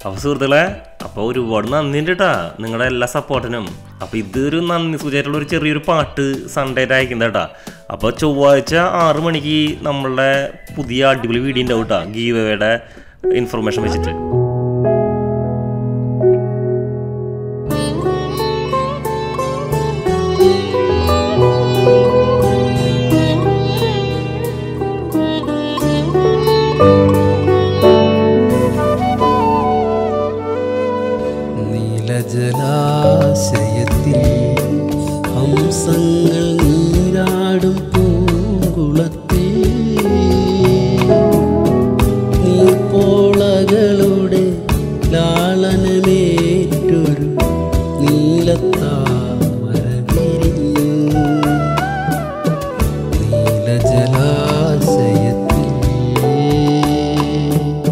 അപ്പോൾ സുഹൃത്തുക്കളെ അപ്പോൾ ഒരുപാട് നന്ദിയുണ്ട് കേട്ടാ നിങ്ങളുടെ എല്ലാ സപ്പോർട്ടിനും അപ്പോൾ ഇതൊരു നന്ദി സൂചിയായിട്ടുള്ള ഒരു ചെറിയൊരു പാട്ട് സൺഡേ ആയിട്ട് അയക്കുന്നത് കേട്ടാ അപ്പോൾ ചൊവ്വാഴ്ച ആറ് മണിക്ക് നമ്മളുടെ പുതിയ അടിപൊളി വീഡിയോ ഉണ്ടാവും കേട്ടോ ഗീവയുടെ ഇൻഫർമേഷൻ വെച്ചിട്ട് നീലജലാശയത്തിൽ ഹംസങ്ങൾ നീരാടും പൂങ്കുളത്തിൽ നീർപ്പോളകളുടെ ലാളനമേറ്റൊരു നീലത്താമര വിരിഞ്ഞു നീലജലാശയത്തിൽ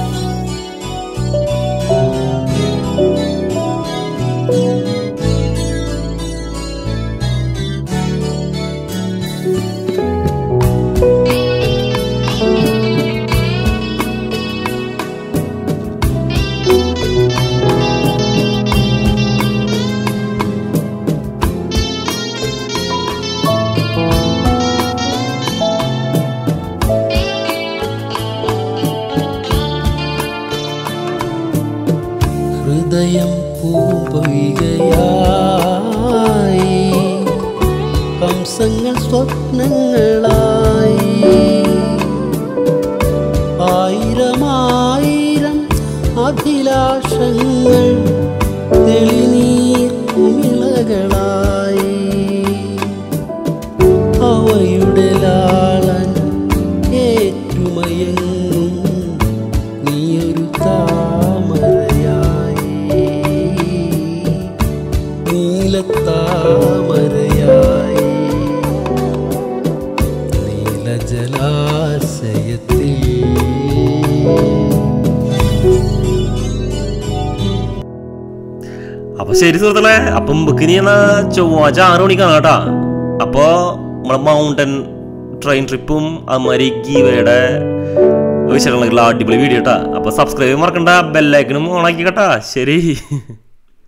ഹൃദയം പൂപ്പൊയ്കയായി ഹംസങ്ങൾ സ്വപ്നങ്ങളായി ആയിരമായിരം അഭിലാഷങ്ങൾ തെളിനീർ കുമിളകളായി അവയുടെ ലാളൻ ഏറ്റുമയങ്ങും നീയൊരു താമരയായി നീലത്താമരയായി നീലജലാശയത്തിൽ അപ്പൊ ശരി സുഹൃത്തുക്കളെ അപ്പം ബുക്കിനി എന്ന ചൊവ്വാഴ്ച ആറ് മണിക്കാണ് കേട്ടാ അപ്പോ നമ്മളെ മൗണ്ടൻ ട്രെയിൻ ട്രിപ്പും അതുമാതിരി ഗീവയുടെ വിശകലനങ്ങളുള്ള അടിപൊളി വീഡിയോ കേട്ടാ അപ്പൊ സബ്സ്ക്രൈബ് മറക്കണ്ട ബെല്ലൈക്കനും ഓണാക്കി കേട്ടാ ശരി